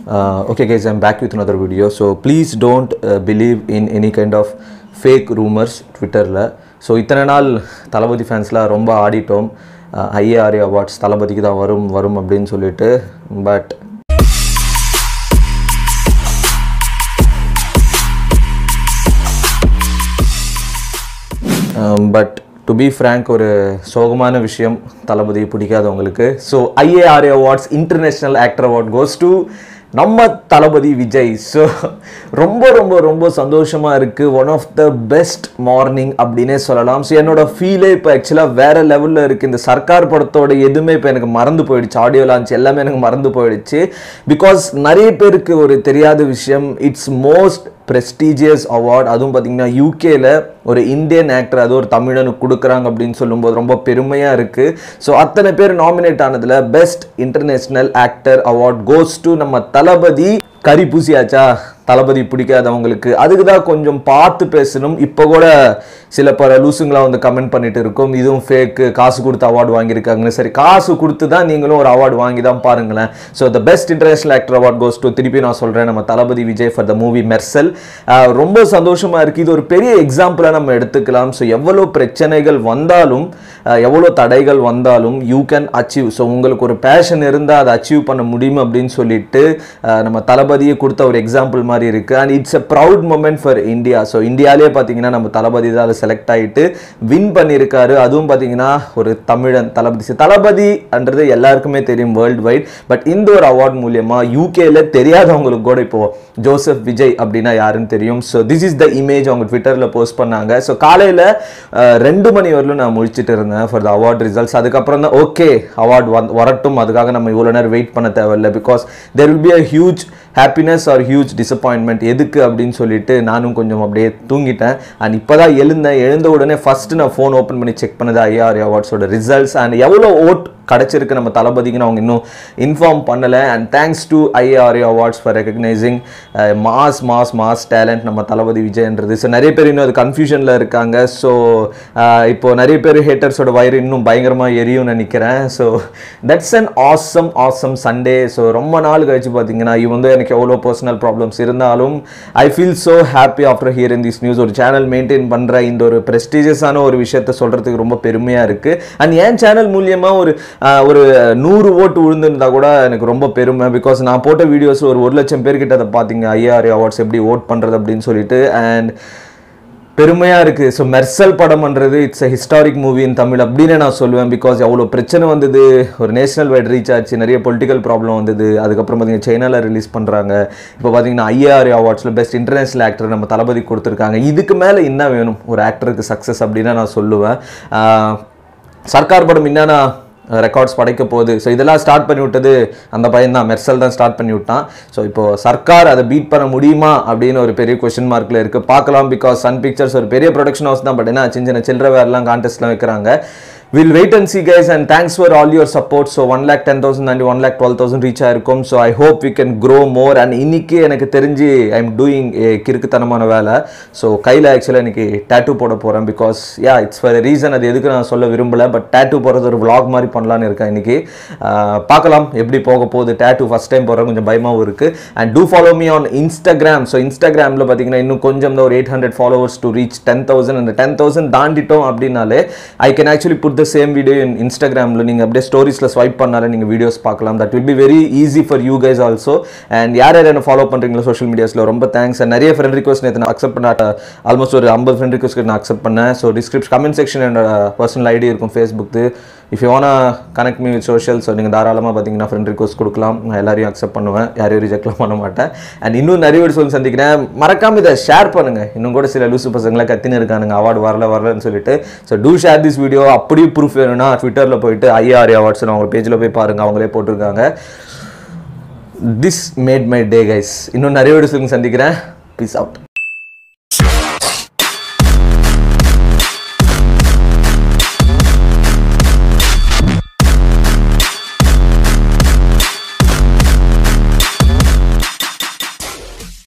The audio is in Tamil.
okay guys i'm back with another video so please don't uh, believe in any kind of fake rumors ட்விட்டரில் ஸோ இத்தனை நாள் தளபதி ஃபேன்ஸ்லாம் ரொம்ப ஆடிட்டோம் ஐஏஆர்ஏ அவார்ட்ஸ் தளபதிக்கு தான் வரும் வரும் அப்படின்னு சொல்லிட்டு but but to be frank ஒரு சோகமான விஷயம் தளபதி பிடிக்காதவங்களுக்கு so IARA awards international actor award goes to நம்ம தளபதி விஜய் ஸோ ரொம்ப ரொம்ப ரொம்ப சந்தோஷமாக இருக்குது one of the best morning அப்படின்னே சொல்லலாம் ஸோ என்னோட ஃபீலே இப்போ ஆக்சுவலாக வேறு லெவலில் இருக்குது இந்த சர்க்கார் படத்தோட எதுவுமே இப்போ எனக்கு மறந்து போயிடுச்சு ஆடியோ லான்ச் எல்லாமே எனக்கு மறந்து போயிடுச்சு பிகாஸ் நிறைய பேருக்கு ஒரு தெரியாத விஷயம் இட்ஸ் மோஸ்ட் ப்ரெஸ்டீஜியஸ் அவார்ட் அதுவும் பார்த்தீங்கன்னா யூகேல ஒரு இந்தியன் ஆக்டர் அது ஒரு தமிழனுக்கு கொடுக்குறாங்க அப்படின்னு சொல்லும்போது ரொம்ப பெருமையாக இருக்குது ஸோ அத்தனை பேர் நாமினேட் ஆனதில் best international actor award goes to நம்ம தளபதி கறி பூசியாச்சா தளபதி பிடிக்காதவங்களுக்கு அதுக்கு தான் கொஞ்சம் பார்த்து பேசணும் இப்போ கூட சில பல லூசுங்களாம் வந்து கமெண்ட் பண்ணிட்டு இருக்கோம் இதுவும் ஃபேக்கு காசு கொடுத்து அவார்டு வாங்கியிருக்காங்கன்னு சரி காசு கொடுத்து தான் நீங்களும் ஒரு அவார்டு வாங்கி தான் பாருங்களேன் so the best international actor award goes to திருப்பி நான் சொல்கிறேன் நம்ம Thalapathy Vijay for the movie Mersal ரொம்ப சந்தோஷமாக இருக்குது இது ஒரு பெரிய எக்ஸாம்பிளாக நம்ம எடுத்துக்கலாம் ஸோ எவ்வளோ பிரச்சனைகள் வந்தாலும் எவ்வளோ தடைகள் வந்தாலும் யூ கேன் அச்சீவ் ஸோ உங்களுக்கு ஒரு பேஷன் இருந்தால் அதை அச்சீவ் பண்ண முடியும் அப்படின்னு சொல்லிட்டு நம்ம தளபதியை கொடுத்த ஒரு எக்ஸாம்பிள் மாதிரி இருக்குது and it's a proud moment for India so இந்தியாவிலே பார்த்தீங்கன்னா நம்ம தளபதி தான் அதை செலக்ட் ஆகிட்டு வின் பண்ணியிருக்காரு அதுவும் பார்த்தீங்கன்னா ஒரு தமிழன் தளபதி தளபதின்றது எல்லாருக்குமே தெரியும் வேர்ல்டு வைட் பட் இந்த ஒரு அவார்ட் மூலியமாக யூகேல தெரியாதவங்களுக்கு கூட இப்போ ஜோசப் விஜய் அப்படின்னா யாருன்னு தெரியும் so this is the image அவங்க ட்விட்டரில் போஸ்ட் பண்ணாங்க ஸோ காலையில் ரெண்டு மணி வரலும் நான் முடிச்சுட்டு இருந்தேன் ஃபார் த அவார்ட் ரிசல்ட்ஸ் அதுக்கப்புறம் தான் ஓகே அவார்ட் வந் வரட்டும் அதுக்காக நம்ம இவ்வளோ நேரம் வெயிட் பண்ண தேவையில்லை because there will be a huge happiness or huge disappointment எதுக்கு அப்படின்னு சொல்லிட்டு நானும் கொஞ்சம் அப்படியே தூங்கிட்டேன் அண்ட் இப்போ தான் எழுந்தேன் எழுந்த உடனே ஃபஸ்ட்டு நான் ஃபோன் ஓப்பன் பண்ணி செக் பண்ணது ஐஆர்ஏ அவார்ட்ஸோட ரிசல்ட்ஸ் அண்ட் எவ்வளோ ஓட் கிடச்சிருக்கு நம்ம தளபதிக்குன்னு அவங்க இன்னும் இன்ஃபார்ம் பண்ணலை and thanks to IRA awards for recognising mass mass mass talent நம்ம தளபதி விஜயன்றது ஸோ நிறைய பேர் இன்னும் அது கன்ஃபியூஷனில் இருக்காங்க ஸோ இப்போது நிறைய பேர் ஹேட்டர்ஸோட வயிறு இன்னும் பயங்கரமாக எரியும் நினைக்கிறேன் so that's an awesome awesome Sunday so ரொம்ப நாள் கழிச்சு பார்த்தீங்கன்னா இவன் வந்து எனக்கு எவ்வளோ பர்சனல் ப்ராப்ளம்ஸ் இருந்தாலும் I feel so happy after hear in this news ஒரு சேனல் மெயின்டைன் பண்ணுற இந்த ஒரு ப்ரெஸ்டீஜியஸான ஒரு விஷயத்த சொல்கிறதுக்கு ரொம்ப பெருமையாக இருக்குது அண்ட் என் சேனல் மூலியமாக ஒரு ஒரு நூறு ஓட்டு விழுந்திருந்தா கூட எனக்கு ரொம்ப பெருமை பிகாஸ் நான் போட்ட வீடியோஸ் ஒரு ஒரு லட்சம் பேர்கிட்ட அதை பார்த்தீங்க ஐஆர்ஏ அவார்ட்ஸ் எப்படி ஓட் பண்ணுறது அப்படின்னு சொல்லிட்டு அண்ட் பெருமையாக இருக்குது ஸோ மெர்சல் படம்ன்றது it's a historic movie in Tamil அப்படின்னு நான் சொல்லுவேன் பிகாஸ் எவ்வளோ பிரச்சனை வந்தது ஒரு நேஷனல் வைட் ரீச் ஆச்சு நிறைய பொலிட்டிக்கல் ப்ராப்ளம் வந்தது அதுக்கப்புறம் பார்த்தீங்கன்னா சைனாவில் ரிலீஸ் பண்ணுறாங்க இப்போ பார்த்தீங்கன்னா ஐஆர்ஏ அவார்ட்ஸில் பெஸ்ட் இன்டர்நேஷனல் ஆக்டர் நம்ம தளபதி கொடுத்துருக்காங்க இதுக்கு மேலே என்ன வேணும் ஒரு ஆக்டருக்கு சக்ஸஸ் அப்படின்னு நான் சொல்லுவேன் சர்க்கார் படம் என்னன்னா ரெக்கார்ட்ஸ் படைக்க போகுது ஸோ இதெல்லாம் ஸ்டார்ட் பண்ணி விட்டது அந்த பையன் தான் மெர்சல் தான் ஸ்டார்ட் பண்ணி விட்டான் ஸோ இப்போ சர்க்கார் அதை பீட் பண்ண முடியுமா அப்படின்னு ஒரு பெரிய கொஸ்டின் மார்க்கில் இருக்குது பார்க்கலாம் பிகாஸ் சன் பிக்சர்ஸ் ஒரு பெரிய ப்ரொடக்ஷன் ஹவுஸ் தான் பட் என்ன சின்ன சின்ன சில்லற வேறுலாம் கான்டெஸ்ட்லாம் வைக்கிறாங்க will wait and see guys and thanks for all your support so one lakh ten thousand and one lakh twelve thousand reach ஆயிருக்கும் so I hope we can grow more and இன்னைக்கு எனக்கு தெரிஞ்சு ஐ எம் டூயிங் ஏ கிறுக்குத்தனமான வேலை ஸோ கையில் ஆக்சுவலாக இன்னைக்கு டேட்டூ போட போகிறேன் because yeah it's for reason அது எதுக்கு நான் சொல்ல விரும்பலை பட் டேட்டூ போடுறது ஒரு vlog மாதிரி பண்ணலான்னு இருக்கேன் இன்னைக்கு பார்க்கலாம் எப்படி போக போகுது டேட்டூ ஃபஸ்ட் டைம் போடுறேன் கொஞ்சம் பயமாகவும் இருக்குது and do follow me on Instagram so இன்ஸ்டாகிராமில் பார்த்தீங்கன்னா இன்னும் கொஞ்சம் தான் ஒரு eight hundred followers to reach ten thousand அந்த டென் தௌசண்ட் தாண்டிட்டோம் அப்படின்னாலே I can actually put the same video in இன்ஸ்டாகிராமில் நீங்கள் அப்படியே ஸ்டோரிஸில் ஸ்வைப் பண்ணாலே நீங்கள் வீடியோஸ் பார்க்கலாம் that will be very easy for you guys also and யார் யார் என்ன ஃபாலோ பண்ணுறீங்களோ சோஷியல் மீடியாஸில் ரொம்ப தேங்க்ஸ் அண்ட் நிறைய ஃப்ரெண்ட் ரிக்வஸ்ட் நேற்று நான் அக்செப்ட் பண்ண ஆல்மோஸ்ட் ஒரு ஐம்பது ஃப்ரெண்ட் ரிக்வஸ்ட் நான் அக்செப்ட் பண்ணேன் ஸோ டிஸ்கிரிப்ஷன் கமெண்ட் செக்ஷன் என்னோட பர்சனல் ஐடி இருக்கும் Facebook if you wanna connect me with social so நீங்கள் தாராளமாக பார்த்தீங்கன்னா ஃப்ரெண்ட் ரிக்வஸ்ட் கொடுக்கலாம் நான் எல்லாரையும் அக்செப்ட் பண்ணுவேன் யாரையும் ரிஜெக்ட்லாம் பண்ண மாட்டேன் அண்ட் இன்னும் நிறைய வீடு சொல்லி சந்திக்கிறேன் மறக்காம இதை ஷேர் பண்ணுங்கள் இன்னும் கூட சில லூசு பசங்களாம் கத்தின்னு இருக்கானுங்க அவார்டு வரல வரலன்னு சொல்லிட்டு so do share this video அப்படியே ப்ரூஃப் வேணும்னா ட்விட்டரில் போயிட்டு ஐஆர்ஏ அவார்ட்ஸ் அவங்க பேஜில் போய் பாருங்கள் அவங்களே போட்டிருக்காங்க this made my day guys இன்னும் நிறைய வீடு சந்திக்கிறேன் பீஸ் அவுட்